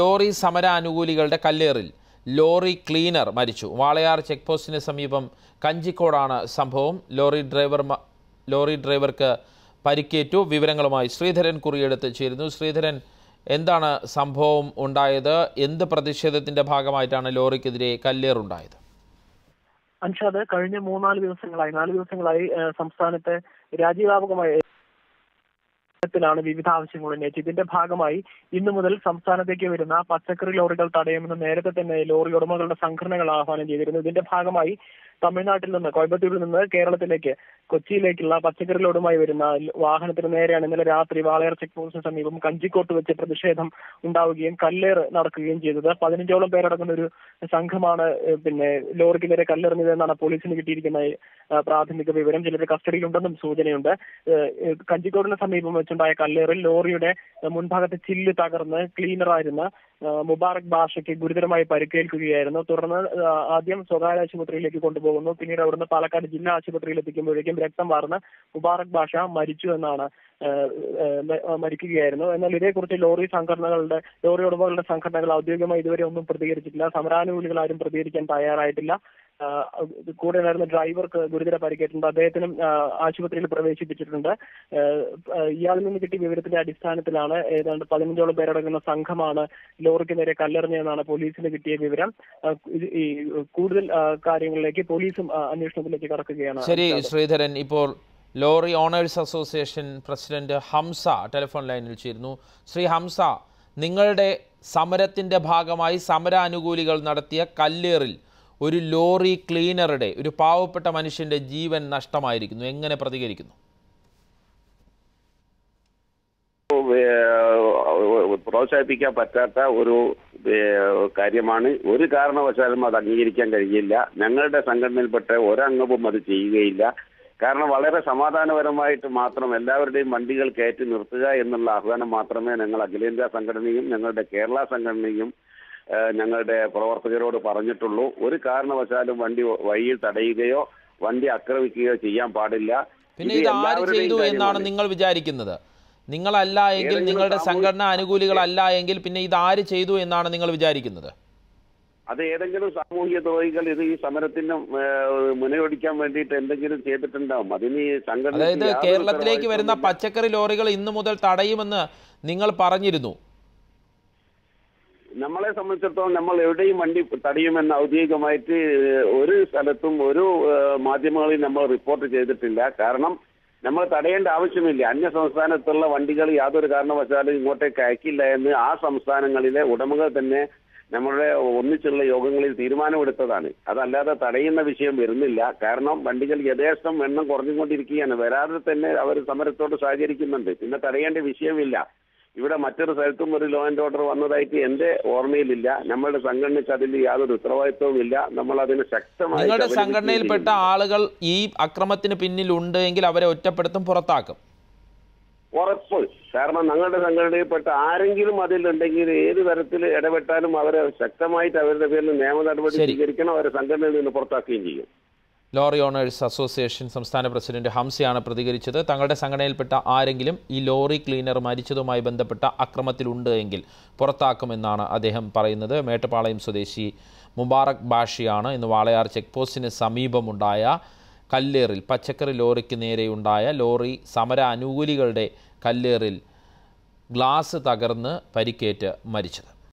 Lorry സമര അനുകൂലികളുടെ കല്ലേറിൽ lorry cleaner മരിച്ചു Walayar check പോസ്റ്റിന് സമീപം കഞ്ചിക്കോടാണ് സംഭവം ലോറി ഡ്രൈവർ മ- ലോറി ഡ്രൈവർക്ക് പരിക്കേറ്റു വിവരങ്ങളുമായി ശ്രീധരൻ കുറിയെടുത്ത് ചേരുന്നു ശ്രീധരൻ എന്താണ് സംഭവം ഉണ്ടായത് എന്ത് പ്രതിഷേധത്തിന്റെ ഭാഗമായിട്ടാണ് ലോറിക്കെതിരെ കല്ലേറുണ്ടായത് അൻഷാദ് കഴിഞ്ഞ മൂന്നാല് ദിവസങ്ങളായി നാല് ദിവസങ്ങളായി ഏഹ്, സംസ്ഥാനത്തെ രാജ്യവ്യാപകമായി ത്തിലാണ് വിവിധ ആവശ്യങ്ങൾ ഉന്നയിച്ചത് ഇതിന്റെ ഭാഗമായി ഇന്നു മുതൽ സംസ്ഥാനത്തേക്ക് വരുന്ന പച്ചക്കറി ലോറികൾ തടയുമെന്ന് നേരത്തെ തന്നെ ലോറി ഉടമകളുടെ സംഘടനകൾ ആഹ്വാനം ചെയ്തിരുന്നു ഇതിന്റെ ഭാഗമായി തമിഴ്നാട്ടിൽ നിന്ന് കോയമ്പത്തൂരിൽ നിന്ന് കേരളത്തിലേക്ക് കൊച്ചിയിലേക്കുള്ള പച്ചക്കറി ലോഡുമായി വരുന്ന വാഹനത്തിന് നേരെയാണ് ഇന്നലെ രാത്രി വാളയാർ ചെക്ക് പോസ്റ്റിന് സമീപം കഞ്ചിക്കോട്ട് വെച്ച് പ്രതിഷേധം ഉണ്ടാവുകയും കല്ലേറ് നടക്കുകയും ചെയ്തത് പതിനഞ്ചോളം പേരടങ്ങുന്ന ഒരു സംഘമാണ് ഏഹ്, പിന്നെ ലോറിക്ക് നേരെ കല്ലെറിഞ്ഞതെന്നാണ് പോലീസിന് കിട്ടിയിരിക്കുന്ന ഏഹ്, പ്രാഥമിക വിവരം ചിലർ കസ്റ്റഡിയിലുണ്ടെന്നും സൂചനയുണ്ട് ഏഹ്, ഏഹ്, കഞ്ചിക്കോടിന് സമീപം വെച്ചുണ്ടായ കല്ലേറിൽ ലോറിയുടെ ഏഹ്, മുൻഭാഗത്തെ ചില്ല് തകർന്ന് ക്ലീനറായിരുന്ന ഏഹ്, മുബാറക് ബാഷയ്ക്ക് ഗുരുതരമായി പരിക്കേൽക്കുകയായിരുന്നു തുടർന്ന് ഏഹ്, ആദ്യം സ്വകാര്യ ആശുപത്രിയിലേക്ക് കൊണ്ടുപോകുന്നു പിന്നീട് അവിടുന്ന് പാലക്കാട് ജില്ലാ ആശുപത്രിയിൽ എത്തിക്കുമ്പോഴേക്കും രക്തം വാർന്ന് മുബാറക് ബാഷ മരിച്ചു എന്നാണ് ഏഹ്, ഏഹ്, മ- മരിക്കുകയായിരുന്നു എന്നാൽ ഇതേക്കുറിച്ച് ലോറി സംഘടനകളുടെ ലോറി ഉടമകളുടെ സംഘടനകൾ ഔദ്യോഗികമായി ഇതുവരെ ഒന്നും പ്രതികരിച്ചിട്ടില്ല സമരാനുകൂലികൾ ആരും പ്രതികരിക്കാൻ തയ്യാറായിട്ടില്ല ആഹ് ഇത് കൂടെ ഉണ്ടായിരുന്ന ഡ്രൈവർക്ക് ഗുരുതര പരിക്കേറ്റിട്ടുണ്ട് അദ്ദേഹത്തിനും ആഹ് ആശുപത്രിയിൽ പ്രവേശിപ്പിച്ചിട്ടുണ്ട് ആഹ് ആഹ് ഇയാളിൽ നിന്ന് കിട്ടിയ വിവരത്തിന്റെ അടിസ്ഥാനത്തിലാണ് ഏതാണ്ട് പതിനഞ്ചോളം പേരടങ്ങുന്ന സംഘമാണ് ലോറിക്ക് നേരെ കല്ലെറിഞ്ഞതെന്നാണ് പോലീസിന് കിട്ടിയ വിവരം ആഹ് ഇത് ഈ കൂടുതൽ ആഹ് കാര്യങ്ങളിലേക്ക് പോലീസും ആഹ് അന്വേഷണത്തിലേക്ക് കടക്കുകയാണ് ശരി ശ്രീധരൻ ഇപ്പോൾ lorry owners association president Hamza telephone ലൈനിൽ ചേരുന്നു ശ്രീ ഹംസ നിങ്ങളുടെ സമരത്തിന്റെ ഭാഗമായി സമര അനുകൂലികൾ നടത്തിയ കല്ലേറിൽ ഒരു ലോറി ക്ലീനറുടെ ഒരു പാവപ്പെട്ട മനുഷ്യന്റെ ജീവൻ നഷ്ടമായിരിക്കുന്നു എങ്ങനെ പ്രതികരിക്കുന്നു ഏഹ് പ്രോത്സാഹിപ്പിക്കാൻ പറ്റാത്ത ഒരു ഏഹ് കാര്യമാണ് ഒരു കാരണവശാലും അത് അംഗീകരിക്കാൻ കഴിയില്ല ഞങ്ങളുടെ സംഘടനയിൽപ്പെട്ട ഒരംഗവും അത് ചെയ്യുകയില്ല കാരണം വളരെ സമാധാനപരമായിട്ട് മാത്രം എല്ലാവരുടെയും വണ്ടികൾ കയറ്റി നിർത്തുക എന്നുള്ള ആഹ്വാനം മാത്രമേ ഞങ്ങൾ അഖിലേന്ത്യാ സംഘടനയും ഞങ്ങളുടെ കേരള സംഘടനയും ഏഹ് ഞങ്ങളുടെ പ്രവർത്തകരോട് പറഞ്ഞിട്ടുള്ളൂ ഒരു കാരണവശാലും വണ്ടി വഴിയിൽ തടയുകയോ വണ്ടി ആക്രമിക്കുകയോ ചെയ്യാൻ പാടില്ല പിന്നെ ഇത് ഇത് ആര് എല്ലാവരുടെയും ചെയ്തു എന്നാണ് കാര്യമാണ്. നിങ്ങൾ വിചാരിക്കുന്നത് നിങ്ങളല്ല എങ്കിൽ ഏതെങ്കിലും നിങ്ങളുടെ സാമൂഹ്യ- സംഘടനാ അനുകൂലികളല്ല എങ്കിൽ പിന്നെ ഇത് ആര് ചെയ്തു എന്നാണ് നിങ്ങൾ വിചാരിക്കുന്നത് അത് ഏതെങ്കിലും സാമൂഹ്യ ദ്രോഹികൾ ഇത് ഈ സമരത്തിന് ഏഹ്, മുനയൊടിക്കാൻ വേണ്ടിയിട്ട് എന്തെങ്കിലും ചെയ്തിട്ടുണ്ടാവും അതിന് ഈ സംഘടന അതായത് കേരളത്തിലേക്ക് വരുന്ന പച്ചക്കറി ലോറികൾ ഇന്നു മുതൽ തടയുമെന്ന് നിങ്ങൾ പറഞ്ഞിരുന്നു നമ്മളെ സംബന്ധിച്ചിടത്തോളം നമ്മൾ എവിടെയും വണ്ടി തടയുമെന്ന് ഔദ്യോഗികമായിട്ട് ഏഹ്, ഒരു സ്ഥലത്തും ഒരു ഏഹ്, മാധ്യമങ്ങളിൽ നമ്മൾ റിപ്പോർട്ട് ചെയ്തിട്ടില്ല കാരണം നമ്മൾ തടയേണ്ട ആവശ്യമില്ല അന്യ സംസ്ഥാനത്തുള്ള വണ്ടികൾ യാതൊരു കാരണവശാലും ഇങ്ങോട്ടേക്ക് അയക്കില്ല എന്ന് ആ സംസ്ഥാനങ്ങളിലെ ഉടമകൾ തന്നെ നമ്മളുടെ ഒന്നിച്ചുള്ള യോഗങ്ങളിൽ തീരുമാനമെടുത്തതാണ് അതല്ലാതെ തടയുന്ന വിഷയം വരുന്നില്ല കാരണം വണ്ടികൾ യഥേഷ്ടം എണ്ണം കുറഞ്ഞുകൊണ്ടിരിക്കുകയാണ് വരാതെ തന്നെ അവർ സമരത്തോട് സഹകരിക്കുന്നുണ്ട് പിന്നെ തടയേണ്ട വിഷയമില്ല ഇവിടെ മറ്റൊരു സ്ഥലത്തും ഒരു ലോ ആൻഡ് ഓർഡർ വന്നതായിട്ട് എന്റെ ഓർമ്മയിലില്ല നമ്മളുടെ സംഘടനയ്ക്ക് അതിൽ യാതൊരു ഉത്തരവാദിത്വവും ഇല്ല നമ്മൾ അതിന് ശക്തമായി നിങ്ങളുടെ സംഘടനയിൽപ്പെട്ട ആളുകൾ ഈ അക്രമത്തിന് പിന്നിലുണ്ട് എങ്കിൽ അവരെ ഒറ്റപ്പെടുത്തും പുറത്താക്കും ഉറപ്പ് കാരണം ഞങ്ങളുടെ സംഘടനയിൽപ്പെട്ട ആരെങ്കിലും അതിലുണ്ടെങ്കിൽ ഏത് തരത്തിൽ ഇടപെട്ടാലും അവരെ ശക്തമായിട്ട് അവരുടെ പേരിൽ നിയമ നടപടി ശരി. സ്വീകരിക്കണം അവരെ സംഘടനയിൽ നിന്ന് പുറത്താക്കുകയും ചെയ്യും ലോറി ഓണേഴ്സ് അസോസിയേഷൻ സംസ്ഥാന പ്രസിഡന്റ് ഹംസയാണ് പ്രതികരിച്ചത് തങ്ങളുടെ സംഘടനയിൽപ്പെട്ട ആരെങ്കിലും ഈ ലോറി ക്ലീനർ മരിച്ചതുമായി ബന്ധപ്പെട്ട അക്രമത്തിലുണ്ട് എങ്കിൽ പുറത്താക്കുമെന്നാണ് അദ്ദേഹം പറയുന്നത് മേട്ടുപാളയം സ്വദേശി മുബാറക് ബാഷിയാണ് ഇന്ന് വാളയാർ ചെക്ക് പോസ്റ്റിന് സമീപമുണ്ടായ കല്ലേറിൽ പച്ചക്കറി ലോറിക്ക് നേരെയുണ്ടായ ലോറി സമര അനുകൂലികളുടെ കല്ലേറിൽ ഗ്ലാസ് തകർന്ന് പരിക്കേറ്റ് മരിച്ചത്